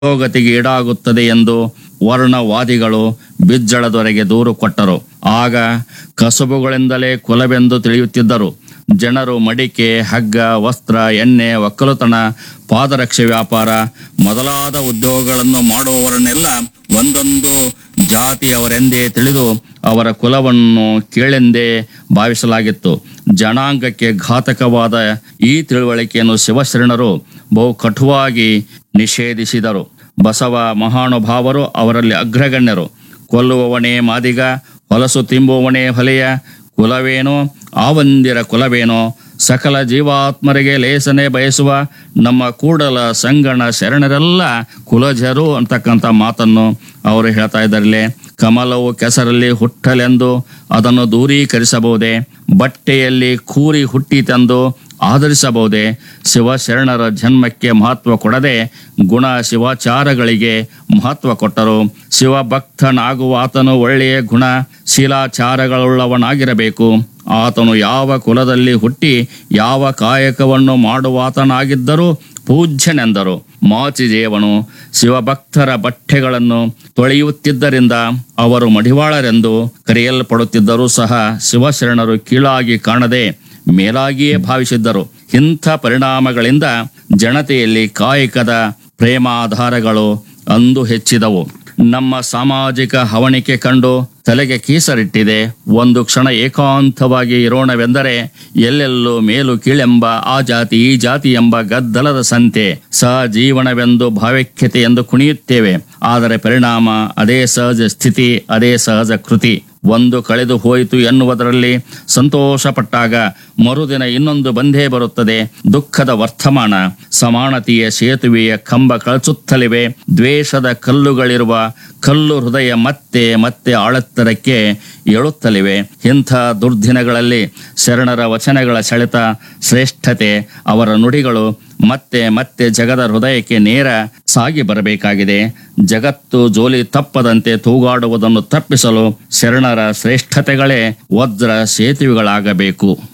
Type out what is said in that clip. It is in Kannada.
ಅಧೋಗತಿಗೆ ಈಡಾಗುತ್ತದೆ ಎಂದು ವರ್ಣವಾದಿಗಳು ಬಿಜ್ಜಳದವರೆಗೆ ದೂರು ಕೊಟ್ಟರು ಆಗ ಕಸುಬುಗಳಿಂದಲೇ ಕುಲವೆಂದು ತಿಳಿಯುತ್ತಿದ್ದರು ಜನರು ಮಡಿಕೆ ಹಗ್ಗ ವಸ್ತ್ರ ಎಣ್ಣೆ ಒಕ್ಕಲುತನ ಪಾದರಕ್ಷೆ ವ್ಯಾಪಾರ ಮೊದಲಾದ ಉದ್ಯೋಗಗಳನ್ನು ಮಾಡುವವರನ್ನೆಲ್ಲ ಒಂದೊಂದು ಜಾತಿಯವರೆಂದೇ ತಿಳಿದು ಅವರ ಕುಲವನ್ನು ಕೀಳೆಂದೇ ಭಾವಿಸಲಾಗಿತ್ತು ಜನಾಂಗಕ್ಕೆ ಘಾತಕವಾದ ಈ ತಿಳುವಳಿಕೆಯನ್ನು ಶಿವಶರಣರು ಬಹು ಕಟುವಾಗಿ ನಿಷೇಧಿಸಿದರು ಬಸವ ಮಹಾನುಭಾವರು ಅವರಲ್ಲಿ ಅಗ್ರಗಣ್ಯರು ಕೊಲ್ಲುವವನೇ ಮಾದಿಗ ಹೊಲಸು ತಿಂಬುವವನೇ ಹೊಲೆಯ ಕುಲವೇನೋ ಆವಂದಿರ ಕುಲವೇನೋ ಸಕಲ ಜೀವಾತ್ಮರಿಗೆ ಲೇಸನೆ ಬಯಸುವ ನಮ್ಮ ಕೂಡಲ ಸಂಗಣ ಶರಣರೆಲ್ಲ ಕುಲಜರು ಅಂತಕ್ಕಂಥ ಮಾತನ್ನು ಅವರು ಹೇಳ್ತಾ ಇದ್ದಾರಲ್ಲೇ ಕಮಲವು ಕೆಸರಲ್ಲಿ ಹುಟ್ಟಲೆಂದು ಅದನ್ನು ದೂರೀಕರಿಸಬಹುದೇ ಬಟ್ಟೆಯಲ್ಲಿ ಕೂರಿ ಹುಟ್ಟಿತೆಂದು ಆಧರಿಸಬಹುದೇ ಶಿವಶರಣರ ಜನ್ಮಕ್ಕೆ ಮಹತ್ವ ಕೊಡದೆ ಗುಣ ಶಿವಾಚಾರಗಳಿಗೆ ಮಹತ್ವ ಕೊಟ್ಟರು ಶಿವಭಕ್ತನಾಗುವ ಆತನು ಒಳ್ಳೆಯ ಗುಣ ಶೀಲಾಚಾರಗಳುಳ್ಳವನಾಗಿರಬೇಕು ಆತನು ಯಾವ ಕುಲದಲ್ಲಿ ಹುಟ್ಟಿ ಯಾವ ಕಾಯಕವನ್ನು ಮಾಡುವಾತನಾಗಿದ್ದರೂ ಪೂಜ್ಯನೆಂದರು ಮಾಚಿದೇವನು ಶಿವಭಕ್ತರ ಬಟ್ಟೆಗಳನ್ನು ತೊಳೆಯುತ್ತಿದ್ದರಿಂದ ಅವರು ಮಡಿವಾಳರೆಂದು ಕರೆಯಲ್ಪಡುತ್ತಿದ್ದರೂ ಸಹ ಶಿವಶರಣರು ಕೀಳಾಗಿ ಕಾಣದೆ ಮೇಲಾಗಿಯೇ ಭಾವಿಸಿದ್ದರು ಇಂಥ ಪರಿಣಾಮಗಳಿಂದ ಜನತೆಯಲ್ಲಿ ಕಾಯಕದ ಪ್ರೇಮಾಧಾರಗಳು ಅಂದು ಹೆಚ್ಚಿದವು ನಮ್ಮ ಸಾಮಾಜಿಕ ಹವಣಿಕೆ ಕಂಡು ತಲೆಗೆ ಕೀಸರಿಟ್ಟಿದೆ ಒಂದು ಕ್ಷಣ ಏಕಾಂತವಾಗಿ ಇರೋಣವೆಂದರೆ ಎಲ್ಲೆಲ್ಲೂ ಮೇಲು ಕೀಳೆಂಬ ಆ ಜಾತಿ ಈ ಜಾತಿ ಎಂಬ ಗದ್ದಲದ ಸಂತೆ ಸಹಜೀವನವೆಂದು ಭಾವ್ಯಖ್ಯತೆ ಎಂದು ಕುಣಿಯುತ್ತೇವೆ ಆದರೆ ಪರಿಣಾಮ ಅದೇ ಸಹಜ ಸ್ಥಿತಿ ಅದೇ ಸಹಜ ಕೃತಿ ಒಂದು ಕಳೆದು ಹೋಯಿತು ಎನ್ನುವುದರಲ್ಲಿ ಸಂತೋಷಪಟ್ಟಾಗ ಮರುದಿನ ಇನ್ನೊಂದು ಬಂದೇ ಬರುತ್ತದೆ ದುಃಖದ ವರ್ತಮಾನ ಸಮಾನತೆಯ ಸೇತುವೆಯ ಕಂಬ ಕಳಚುತ್ತಲಿವೆ ದ್ವೇಷದ ಕಲ್ಲುಗಳಿರುವ ಕಲ್ಲು ಹೃದಯ ಮತ್ತೆ ಮತ್ತೆ ಆಳತ್ತರಕ್ಕೆ ಏಳುತ್ತಲಿವೆ ಇಂಥ ದುರ್ದಿನಗಳಲ್ಲಿ ಶರಣರ ವಚನಗಳ ಸೆಳೆತ ಶ್ರೇಷ್ಠತೆ ಅವರ ನುಡಿಗಳು ಮತ್ತೆ ಮತ್ತೆ ಜಗದ ಹೃದಯಕ್ಕೆ ನೇರ ಸಾಗಿ ಬರಬೇಕಾಗಿದೆ ಜಗತ್ತು ಜೋಲಿ ತಪ್ಪದಂತೆ ತೂಗಾಡುವುದನ್ನು ತಪ್ಪಿಸಲು ಶರಣರ ಶ್ರೇಷ್ಠತೆಗಳೇ ವಜ್ರ ಸೇತುವೆಗಳಾಗಬೇಕು